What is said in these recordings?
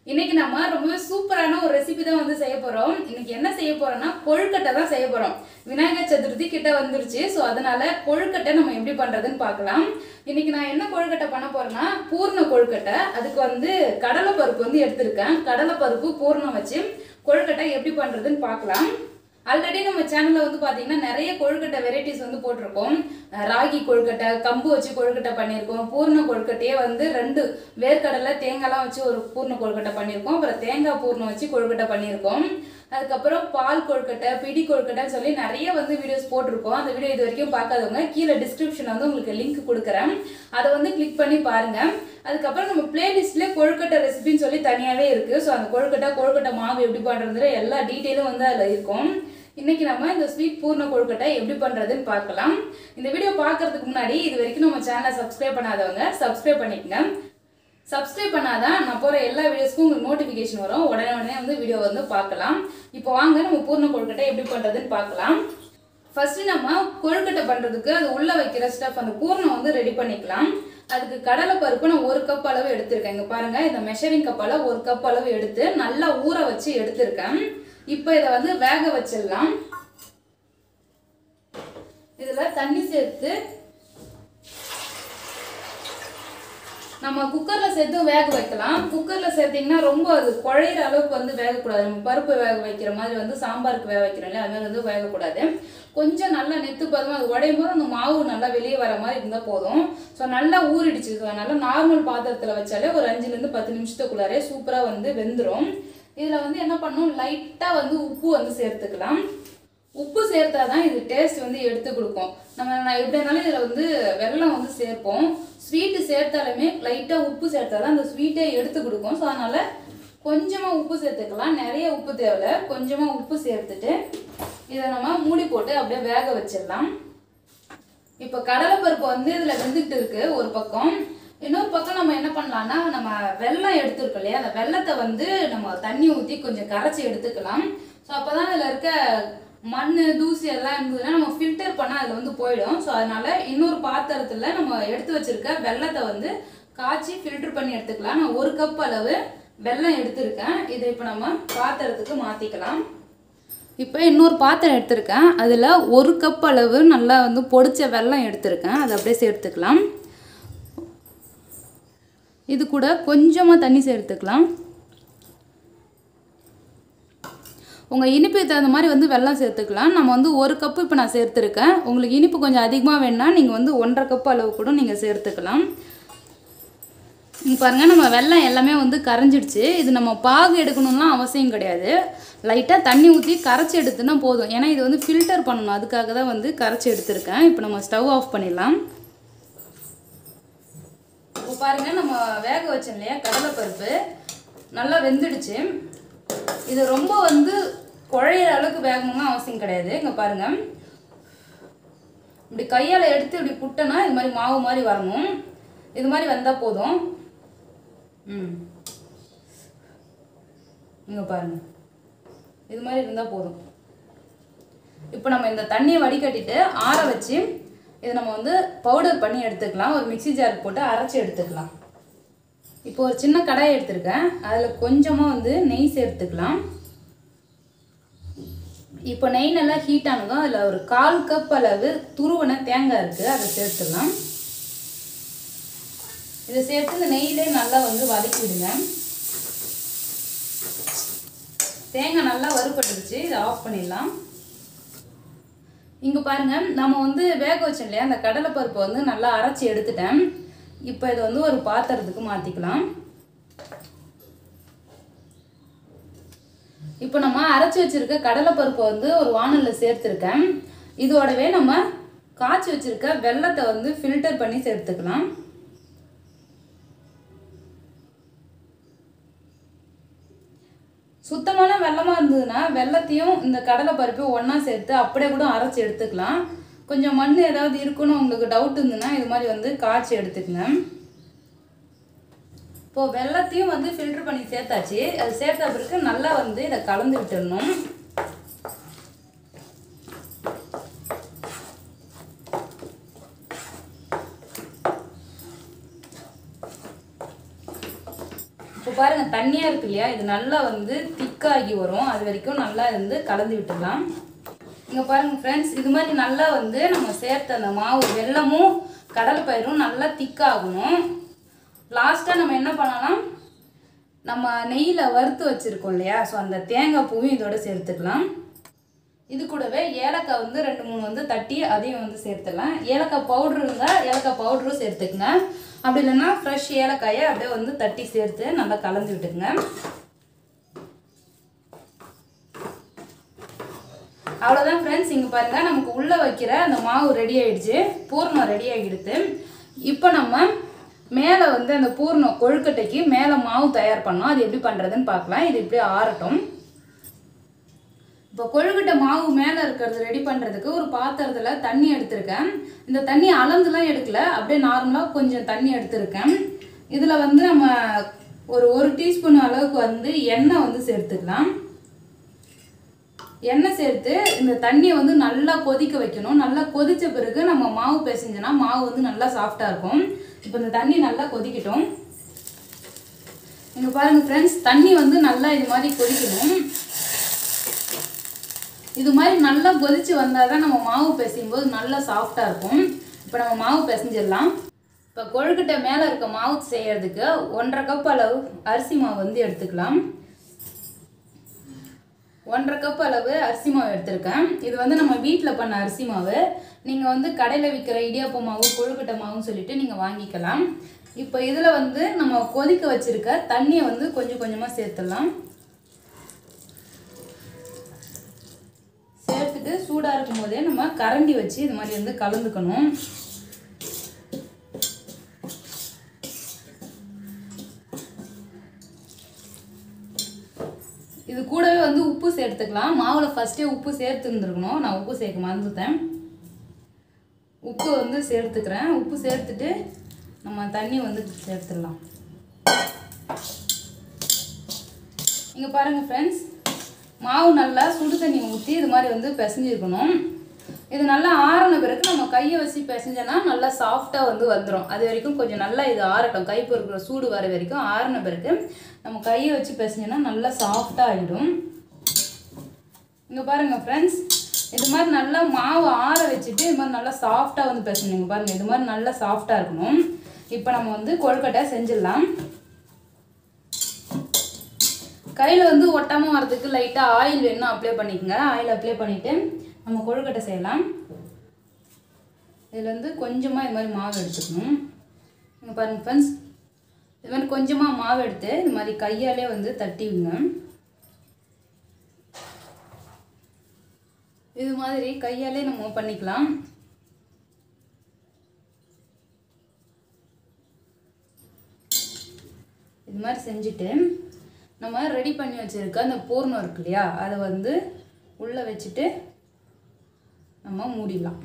இன்னைக்கு நம்ம ரொம்ப சூப்பரான ஒரு ரெசிபி தான் வந்து செய்ய போறோம் இன்னைக்கு என்ன செய்ய போறோம்னா கொழுக்கட்டை தான் செய்ய போறோம் விநாயகர் சதுர்த்தி கிட்ட வந்துருச்சு ஸோ அதனால கொழுக்கட்டை நம்ம எப்படி பண்றதுன்னு பார்க்கலாம் இன்னைக்கு நான் என்ன கொழுக்கட்டை பண்ண போறேன்னா பூர்ண கொழுக்கட்டை அதுக்கு வந்து கடலை பருப்பு வந்து எடுத்திருக்கேன் கடலை பருப்பு பூர்ணம் வச்சு கொழுக்கட்டை எப்படி பண்றதுன்னு பார்க்கலாம் ஆல்ரெடி நம்ம சேனல்ல வந்து பாத்தீங்கன்னா நிறைய கொழுக்கட்டை வெரைட்டிஸ் வந்து போட்டிருக்கோம் அஹ் ராகி கொழுக்கட்டை கம்பு வச்சு கொழுக்கட்டை பண்ணியிருக்கோம் பூர்ண கொழுக்கட்டையே வந்து ரெண்டு வேர்க்கடலை தேங்காய்லாம் வச்சு ஒரு பூர்ண கொழுக்கட்டை பண்ணியிருக்கோம் அப்புறம் தேங்காய் பூர்ணம் வச்சு கொழுக்கட்டை பண்ணியிருக்கோம் அதுக்கப்புறம் பால் கொழுக்கட்டை பிடி கொழுக்கட்டைன்னு சொல்லி நிறைய வந்து வீடியோஸ் போட்டிருக்கோம் அந்த வீடியோ இது வரைக்கும் பார்க்காதவங்க கீழே டிஸ்கிரிப்ஷன் வந்து உங்களுக்கு லிங்க் கொடுக்குறேன் அதை வந்து கிளிக் பண்ணி பாருங்க அதுக்கப்புறம் நம்ம பிளேலிஸ்ட்ல கொழுக்கட்டை ரெசிபின்னு சொல்லி தனியாவே இருக்கு ஸோ அந்த கொழுக்கட்டை கொழுக்கட்டை மாவு எப்படி பண்றது எல்லா டீட்டெயிலும் வந்து அதில் இருக்கும் இன்னைக்கு நம்ம இந்த ஸ்வீட் பூர்ண கொழுக்கட்டை எப்படி பண்றதுன்னு பார்க்கலாம் இந்த வீடியோ பார்க்கறதுக்கு முன்னாடி இது வரைக்கும் நம்ம சேனலை சப்ஸ்கிரைப் பண்ணாதவங்க சப்ஸ்கிரைப் பண்ணிக்கங்க சப்ஸ்கிரைப் பண்ணாதான் நான் போகிற எல்லா வீடியோஸ்க்கும் உங்களுக்கு நோட்டிஃபிகேஷன் வரும் உடனே உடனே வந்து வீடியோ வந்து பார்க்கலாம் இப்போ வாங்க நம்ம பூர்ண கொழுக்கட்டை எப்படி பண்ணுறதுன்னு பார்க்கலாம் ஃபர்ஸ்ட் நம்ம கொழுக்கட்டை பண்ணுறதுக்கு அது உள்ளே வைக்கிற ஸ்டஃப் அந்த பூர்ணம் வந்து ரெடி பண்ணிக்கலாம் அதுக்கு கடலை பருப்பு நான் ஒரு கப் அளவு எடுத்திருக்கேன் இங்கே பாருங்க இந்த மெஷரிங் கப்பால் ஒரு கப் அளவு எடுத்து நல்லா ஊற வச்சு எடுத்திருக்கேன் இப்போ இதை வந்து வேக வச்சிடலாம் இதில் தண்ணி சேர்த்து நம்ம குக்கர்ல சேர்த்து வேக வைக்கலாம் குக்கர்ல சேர்த்தீங்கன்னா ரொம்ப அது குழையிற அளவுக்கு வந்து வேகக்கூடாது நம்ம பருப்பு வேக வைக்கிற மாதிரி வந்து சாம்பாருக்கு வேக வைக்கிறோம் இல்லையா அது மாதிரி வந்து வேகக்கூடாது கொஞ்சம் நல்லா நெத்து பதமா அது உடையும் போது அந்த மாவு நல்லா வெளியே வர மாதிரி இருந்தால் போதும் ஸோ நல்லா ஊறிடுச்சு ஸோ நல்லா நார்மல் பாத்திரத்தில் வச்சாலே ஒரு அஞ்சுலேருந்து பத்து நிமிஷத்துக்குள்ளாரே சூப்பராக வந்து வெந்துடும் இதில் வந்து என்ன பண்ணணும் லைட்டாக வந்து உப்பு வந்து சேர்த்துக்கலாம் உப்பு சேர்த்தா தான் இது டேஸ்ட் வந்து எடுத்து கொடுக்கும் நம்ம நான் எப்படி இருந்தாலும் இதில் வந்து வெல்லம் வந்து சேர்ப்போம் ஸ்வீட்டு சேர்த்தாலுமே லைட்டாக உப்பு சேர்த்தா தான் அந்த ஸ்வீட்டே எடுத்து கொடுக்கும் ஸோ அதனால் கொஞ்சமாக உப்பு சேர்த்துக்கலாம் நிறைய உப்பு தேவையில்ல கொஞ்சமாக உப்பு சேர்த்துட்டு இதை நம்ம மூடி போட்டு அப்படியே வேக வச்சிடலாம் இப்போ கடலைப்பருப்பு வந்து இதில் வெந்துட்டு இருக்கு ஒரு பக்கம் இன்னொரு பக்கம் நம்ம என்ன பண்ணலாம்னா நம்ம வெல்லம் எடுத்துருக்கோம் இல்லையா அந்த வெல்லத்தை வந்து நம்ம தண்ணி ஊற்றி கொஞ்சம் கரைச்சி எடுத்துக்கலாம் ஸோ அப்போ தான் அதில் இருக்க மண் தூசி எல்லாம் இருந்ததுன்னா நம்ம ஃபில்டர் பண்ணால் அதில் வந்து போயிடும் ஸோ அதனால இன்னொரு பாத்திரத்தில் நம்ம எடுத்து வச்சிருக்க வெல்லத்தை வந்து காய்ச்சி ஃபில்டர் பண்ணி எடுத்துக்கலாம் நான் ஒரு கப் அளவு வெல்லம் எடுத்திருக்கேன் இதை இப்போ நம்ம பாத்திரத்துக்கு மாற்றிக்கலாம் இப்போ இன்னொரு பாத்திரம் எடுத்திருக்கேன் அதில் ஒரு கப் அளவு நல்லா வந்து பொடிச்ச வெல்லம் எடுத்திருக்கேன் அதை அப்படியே சேர்த்துக்கலாம் இது கூட கொஞ்சமாக தண்ணி சேர்த்துக்கலாம் உங்கள் இனிப்புக்கு தகுந்த மாதிரி வந்து வெல்லம் சேர்த்துக்கலாம் நம்ம வந்து ஒரு கப்பு இப்போ நான் சேர்த்துருக்கேன் உங்களுக்கு இனிப்பு கொஞ்சம் அதிகமாக வேணும்னா நீங்கள் வந்து ஒன்றரை கப் அளவு கூட நீங்கள் சேர்த்துக்கலாம் இங்கே பாருங்கள் நம்ம வெல்லம் எல்லாமே வந்து கரைஞ்சிடுச்சு இது நம்ம பாகு எடுக்கணும்லாம் அவசியம் கிடையாது லைட்டாக தண்ணி ஊற்றி கரைச்சி எடுத்துனா போதும் ஏன்னா இது வந்து ஃபில்டர் பண்ணணும் அதுக்காக தான் வந்து கரைச்சி எடுத்திருக்கேன் இப்போ நம்ம ஸ்டவ் ஆஃப் பண்ணிடலாம் இப்போ பாருங்கள் நம்ம வேக வச்சோம் இல்லையா கடலைப்பருப்பு நல்லா வெந்துடுச்சு இது ரொம்ப வந்து குழையிற அளவுக்கு வேகணும்னு அவசியம் கிடையாது இங்கே பாருங்கள் இப்படி கையால் எடுத்து இப்படி புட்டனா இது மாதிரி மாவு மாதிரி வரணும் இது மாதிரி வந்தால் போதும் ம் இங்கே பாருங்க இது மாதிரி இருந்தால் போதும் இப்போ நம்ம இந்த தண்ணியை வடிகட்டிட்டு ஆற வச்சு இதை நம்ம வந்து பவுடர் பண்ணி எடுத்துக்கலாம் ஒரு மிக்ஸி ஜார் போட்டு அரைச்சி எடுத்துக்கலாம் இப்போ ஒரு சின்ன கடாய் எடுத்திருக்கேன் அதில் கொஞ்சமாக வந்து நெய் சேர்த்துக்கலாம் இப்போ நெய் நல்லா ஹீட் ஆனதும் அதில் ஒரு கால் கப் அளவு துருவன தேங்காய் இருக்குது அதை சேர்த்துக்கலாம் இதை சேர்த்து இந்த நெய்யிலே நல்லா வந்து வதக்கி விடுங்க தேங்காய் நல்லா வறுபட்டுருச்சு இதை ஆஃப் பண்ணிடலாம் இங்கே பாருங்க நம்ம வந்து வேக வச்சோம் இல்லையா அந்த கடலைப்பருப்பை வந்து நல்லா அரைச்சி எடுத்துட்டேன் இப்போ இதை வந்து ஒரு பாத்திரத்துக்கு மாற்றிக்கலாம் இப்போ நம்ம அரைச்சி வச்சிருக்க கடலைப்பருப்பை வந்து ஒரு வானலில் சேர்த்துருக்கேன் இதோடவே நம்ம காய்ச்சி வச்சிருக்க வெள்ளத்தை வந்து ஃபில்டர் பண்ணி சேர்த்துக்கலாம் சுத்தமான வெள்ளமாக இருந்ததுன்னா வெள்ளத்தையும் இந்த கடலை பருப்பையும் ஒன்றா சேர்த்து அப்படியே கூட அரைச்சி எடுத்துக்கலாம் கொஞ்சம் மண் ஏதாவது இருக்குன்னு உங்களுக்கு டவுட் இருந்ததுன்னா இது மாதிரி வந்து காய்ச்சி எடுத்துக்கங்க இப்போது வெள்ளத்தையும் வந்து ஃபில்டர் பண்ணி சேர்த்தாச்சு அது சேர்த்த பிறகு நல்லா வந்து இதை கலந்து விட்டுடணும் இப்போ பாருங்கள் தண்ணியாக இருக்கு இல்லையா இது நல்லா வந்து திக்காகி வரும் அது வரைக்கும் நல்லா வந்து கலந்து விட்டுடலாம் இங்கே பாருங்கள் ஃப்ரெண்ட்ஸ் இது மாதிரி நல்லா வந்து நம்ம சேர்த்த அந்த மாவு வெல்லமும் கடலை பயிரும் நல்லா திக்காகணும் லாஸ்ட்டாக நம்ம என்ன பண்ணலாம் நம்ம நெய்யில் வறுத்து வச்சுருக்கோம் இல்லையா ஸோ அந்த தேங்காய் பூவும் இதோட சேர்த்துக்கலாம் இது கூடவே ஏலக்காய் வந்து ரெண்டு மூணு வந்து தட்டி அதையும் வந்து சேர்த்துக்கலாம் ஏலக்காய் பவுட்ரு இருந்தால் ஏலக்காய் பவுட்ரும் சேர்த்துக்குங்க அப்படி இல்லைன்னா ஃப்ரெஷ் ஏலக்காயை அப்படியே வந்து தட்டி சேர்த்து நல்லா கலந்து விட்டுக்குங்க அவ்வளோதான் ஃப்ரெண்ட்ஸ் இங்கே பாருங்கள் நமக்கு உள்ளே வைக்கிற அந்த மாவு ரெடி ஆயிடுச்சு பூர்ணம் ரெடி ஆகிடுது இப்போ நம்ம மேலே வந்து அந்த பூர்ணம் கொழுக்கட்டைக்கு மேலே மாவு தயார் பண்ணோம் அது எப்படி பண்ணுறதுன்னு பார்க்கலாம் இது இப்படி ஆறட்டும் இப்போ கொழுக்கட்டை மாவு மேலே இருக்கிறது ரெடி பண்ணுறதுக்கு ஒரு பாத்திரத்தில் தண்ணி எடுத்திருக்கேன் இந்த தண்ணி அளந்துலாம் எடுக்கல அப்படியே நார்மலாக கொஞ்சம் தண்ணி எடுத்திருக்கேன் இதில் வந்து நம்ம ஒரு ஒரு டீஸ்பூன் அளவுக்கு வந்து எண்ணெய் வந்து சேர்த்துக்கலாம் எண்ணெய் சேர்த்து இந்த தண்ணியை வந்து நல்லா கொதிக்க வைக்கணும் நல்லா கொதித்த பிறகு நம்ம மாவு பிசைஞ்சோன்னா மாவு வந்து நல்லா சாஃப்டாக இருக்கும் இப்போ இந்த தண்ணி நல்லா கொதிக்கட்டும் இங்கே பாருங்கள் ஃப்ரெண்ட்ஸ் தண்ணி வந்து நல்லா இது மாதிரி கொதிக்கணும் இது மாதிரி நல்லா கொதிச்சு வந்தால் தான் நம்ம மாவு பிசையும் போது நல்லா சாஃப்டாக இருக்கும் இப்போ நம்ம மாவு பிசைஞ்சிடலாம் இப்போ கொழுக்கட்டை மேலே இருக்க மாவு செய்யறதுக்கு ஒன்றரை கப் அளவு அரிசி மாவு வந்து எடுத்துக்கலாம் ஒன்றரை கப் அளவு அரிசி மாவு எடுத்திருக்கேன் இது வந்து நம்ம வீட்டில் பண்ண அரிசி மாவு நீங்கள் வந்து கடையில் விற்கிற இடியாப்ப மாவு கொழுக்கட்டை மாவுன்னு சொல்லிட்டு நீங்கள் வாங்கிக்கலாம் இப்போ இதில் வந்து நம்ம கொதிக்க வச்சிருக்க தண்ணியை வந்து கொஞ்சம் கொஞ்சமாக சேர்த்துடலாம் சேர்த்துட்டு சூடாக இருக்கும் போதே நம்ம கரண்டி வச்சு இது மாதிரி வந்து கலந்துக்கணும் இது கூடவே வந்து உப்பு சேர்த்துக்கலாம் மாவில் ஃபஸ்ட்டே உப்பு சேர்த்து இருந்துருக்கணும் நான் உப்பு சேர்க்க மறந்துட்டேன் உப்பு வந்து சேர்த்துக்கிறேன் உப்பு சேர்த்துட்டு நம்ம தண்ணி வந்து சேர்த்துடலாம் இங்கே பாருங்கள் ஃப்ரெண்ட்ஸ் மாவு நல்லா சுடு தண்ணி ஊற்றி இது மாதிரி வந்து பிசைஞ்சிருக்கணும் இது நல்லா ஆறின பிறகு நம்ம கையை வச்சு பிசைஞ்சோன்னா நல்லா சாஃப்டாக வந்து வந்துடும் அது வரைக்கும் கொஞ்சம் நல்லா இது ஆறட்டும் கை பொறுக்கிற சூடு வர வரைக்கும் ஆறின பிறகு நம்ம கையை வச்சு பிசைஞ்சோன்னா நல்லா சாஃப்டாக ஆகிடும் இங்கே பாருங்கள் ஃப்ரெண்ட்ஸ் இது மாதிரி நல்லா மாவு ஆற வச்சுட்டு இது மாதிரி நல்லா சாஃப்டாக வந்து பிசைஞ்சுங்க பாருங்கள் இது மாதிரி நல்லா சாஃப்டாக இருக்கணும் இப்போ நம்ம வந்து கொழுக்கட்டை செஞ்சிடலாம் கையில் வந்து ஒட்டாமல் வரதுக்கு லைட்டாக ஆயில் வேணும் அப்ளை பண்ணிக்கோங்க ஆயில் அப்ளை பண்ணிவிட்டு நம்ம கொழுக்கட்டை செய்யலாம் இதில் வந்து கொஞ்சமாக இது மாதிரி மாவு எடுத்துக்கணும் இங்கே பாருங்கள் ஃப்ரெண்ட்ஸ் இது மாதிரி கொஞ்சமாக மாவு எடுத்து இது மாதிரி கையாலே வந்து தட்டிவிங்க இது மாதிரி கையாலே நம்ம பண்ணிக்கலாம் இது மாதிரி செஞ்சுட்டு நம்ம ரெடி பண்ணி வச்சுருக்க அந்த பூர்ணம் இருக்கு இல்லையா அதை வந்து உள்ளே வச்சுட்டு நம்ம மூடிடலாம்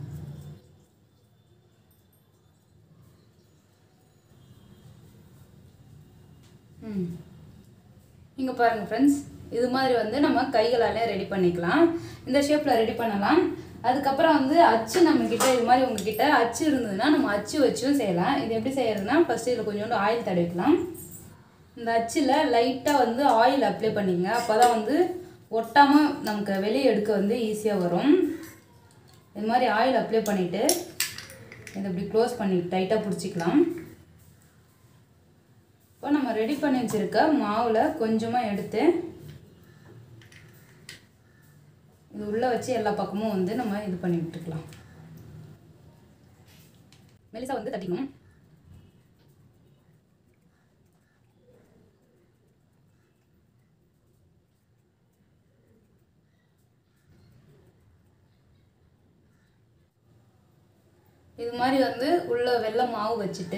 ம் இங்கே பாருங்கள் ஃப்ரெண்ட்ஸ் இது மாதிரி வந்து நம்ம கைகளாலே ரெடி பண்ணிக்கலாம் இந்த ஷேப்பில் ரெடி பண்ணலாம் அதுக்கப்புறம் வந்து அச்சு நம்மக்கிட்ட இது மாதிரி உங்ககிட்ட அச்சு இருந்ததுன்னா நம்ம அச்சு வச்சும் செய்யலாம் இது எப்படி செய்யறதுன்னா ஃபஸ்ட்டு இதில் கொஞ்சோண்டு ஆயில் தடவிக்கலாம் இந்த அச்சில் லைட்டாக வந்து ஆயில் அப்ளை பண்ணிங்க அப்போ தான் வந்து ஒட்டாமல் நமக்கு வெளியே எடுக்க வந்து ஈஸியாக வரும் இது மாதிரி ஆயில் அப்ளை பண்ணிவிட்டு இதை இப்படி க்ளோஸ் பண்ணி டைட்டாக பிடிச்சிக்கலாம் இப்போ நம்ம ரெடி பண்ணி வச்சுருக்க மாவில் கொஞ்சமாக எடுத்து இது உள்ளே வச்சு எல்லா பக்கமும் வந்து நம்ம இது பண்ணி விட்டுக்கலாம் மெலிசா வந்து தட்டிக்கணும் இது மாதிரி வந்து உள்ள வெள்ளை மாவு வச்சுட்டு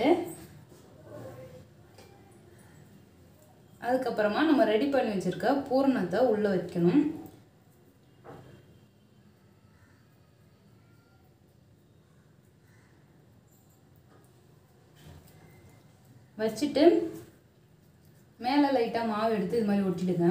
அதுக்கப்புறமா நம்ம ரெடி பண்ணி வச்சுருக்க பூரணத்தை உள்ளே வைக்கணும் வச்சுட்டு மேலே லைட்டாக மாவு எடுத்து இது மாதிரி ஒட்டிடுங்க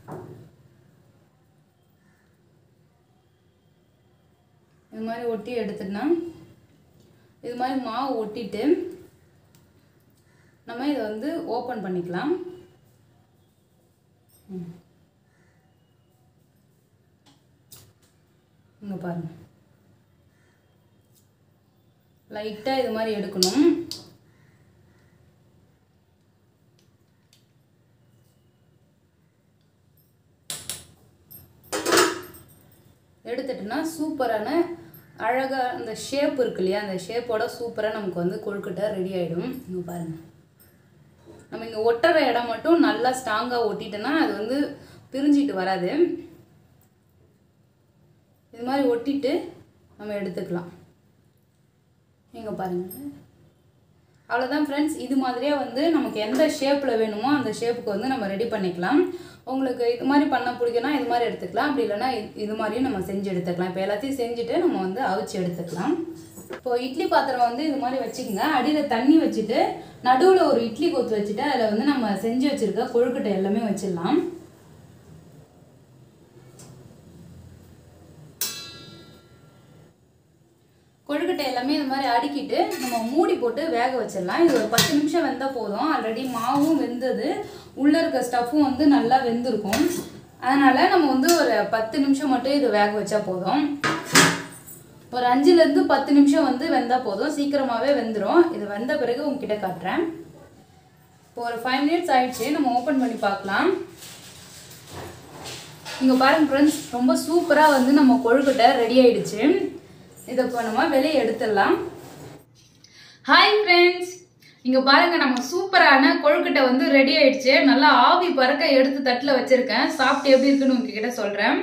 இது மாதிரி ஒட்டி எடுத்துட்டா இது மாதிரி மாவு ஒட்டிட்டு நம்ம இதை வந்து ஓப்பன் பண்ணிக்கலாம் இங்க பாருங்க லைட்டா இது மாதிரி எடுக்கணும் எடுத்துட்டுனா சூப்பரான அழகா அந்த ஷேப் இருக்கு இல்லையா அந்த ஷேப்போட சூப்பராக நமக்கு வந்து கொழுக்கட்டை ரெடி ஆயிடும் இங்க பாருங்க நம்ம இங்கே ஒட்டுற இடம் மட்டும் நல்லா ஸ்ட்ராங்காக ஒட்டிட்டோன்னா அது வந்து பிரிஞ்சிட்டு வராது இது மாதிரி ஒட்டிட்டு நம்ம எடுத்துக்கலாம் இங்கே பாருங்கள் அவ்வளோதான் ஃப்ரெண்ட்ஸ் இது மாதிரியே வந்து நமக்கு எந்த ஷேப்பில் வேணுமோ அந்த ஷேப்புக்கு வந்து நம்ம ரெடி பண்ணிக்கலாம் உங்களுக்கு இது மாதிரி பண்ண பிடிக்கும்னா இது மாதிரி எடுத்துக்கலாம் அப்படி இல்லைன்னா இது- இது மாதிரியும் நம்ம செஞ்சு எடுத்துக்கலாம் இப்போ எல்லாத்தையும் செஞ்சுட்டு நம்ம வந்து அவிச்சு எடுத்துக்கலாம் இப்போ இட்லி பாத்திரம் வந்து இது மாதிரி வச்சுக்கோங்க அடியில் தண்ணி வச்சுட்டு நடுவில் ஒரு இட்லி கொத்து வச்சுட்டு அதில் வந்து நம்ம செஞ்சு வச்சுருக்க கொழுக்கட்டை எல்லாமே வச்சிடலாம் கொழுக்கட்டை எல்லாமே இது மாதிரி அடுக்கிட்டு நம்ம மூடி போட்டு வேக வச்சிடலாம் இது ஒரு பத்து நிமிஷம் வெந்தால் போதும் ஆல்ரெடி மாவும் வெந்தது உள்ளே இருக்க ஸ்டஃப்பும் வந்து நல்லா வெந்திருக்கும் அதனால் நம்ம வந்து ஒரு பத்து நிமிஷம் மட்டும் இது வேக வச்சா போதும் ஒரு அஞ்சுலேருந்து பத்து நிமிஷம் வந்து வெந்தால் போதும் சீக்கிரமாகவே வெந்துடும் இது வெந்த பிறகு உங்ககிட்ட காட்டுறேன் இப்போ ஒரு ஃபைவ் மினிட்ஸ் ஆயிடுச்சு நம்ம ஓப்பன் பண்ணி பார்க்கலாம் இங்கே பாருங்க ஃப்ரெண்ட்ஸ் ரொம்ப சூப்பராக வந்து நம்ம கொழுக்கட்டை ரெடி ஆயிடுச்சு இதை இப்போ நம்ம வெளியே எடுத்துடலாம் ஹாய் ஃப்ரெண்ட்ஸ் இங்கே பாருங்க நம்ம சூப்பரான கொழுக்கட்டை வந்து ரெடி ஆயிடுச்சு நல்லா ஆவி பறக்க எடுத்து தட்டில் வச்சிருக்கேன் சாப்பிட்டு எப்படி இருக்குன்னு உங்ககிட்ட சொல்கிறேன்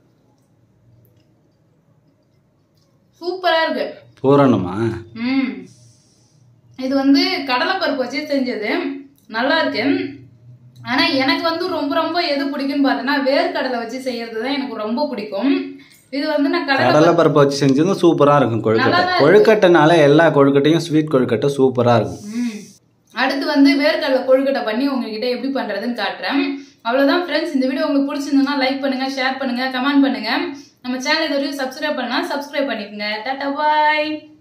சூப்பராக இருக்கு பூரணமா ம் இது வந்து கடலைப்பருப்பு வச்சு செஞ்சது நல்லா இருக்கு ஆனா எனக்கு வந்து ரொம்ப ரொம்ப எது பிடிக்கும்னு பார்த்தோன்னா வேர்க்கடலை வச்சு செய்யறது தான் எனக்கு ரொம்ப பிடிக்கும் இது வந்து நான் கடலை கடலை பருப்பு வச்சு செஞ்சதும் சூப்பராக இருக்கும் கொழுக்கட்டை நல்லாதான் கொழுக்கட்டைனால எல்லா கொழுக்கட்டையும் ஸ்வீட் கொழுக்கட்டை சூப்பராக இருக்கும் ம். அடுத்து வந்து வேர்க்கடலை கொழுக்கட்டை பண்ணி உங்ககிட்ட எப்படி பண்றதுன்னு காட்டுறேன் அவ்வளவுதான் ஃப்ரெண்ட்ஸ் இந்த வீடியோ உங்களுக்கு பிடிச்சிருந்ததுன்னா லைக் பண்ணுங்க ஷேர் பண்ணுங்க கமெண்ட் பண்ணுங்க நம்ம சேனல் இது வரையும் சப்ஸ்கிரைப் பண்ணா சப்ஸ்கிரைப் பண்ணிக்கோங்க டாட்டா பாய்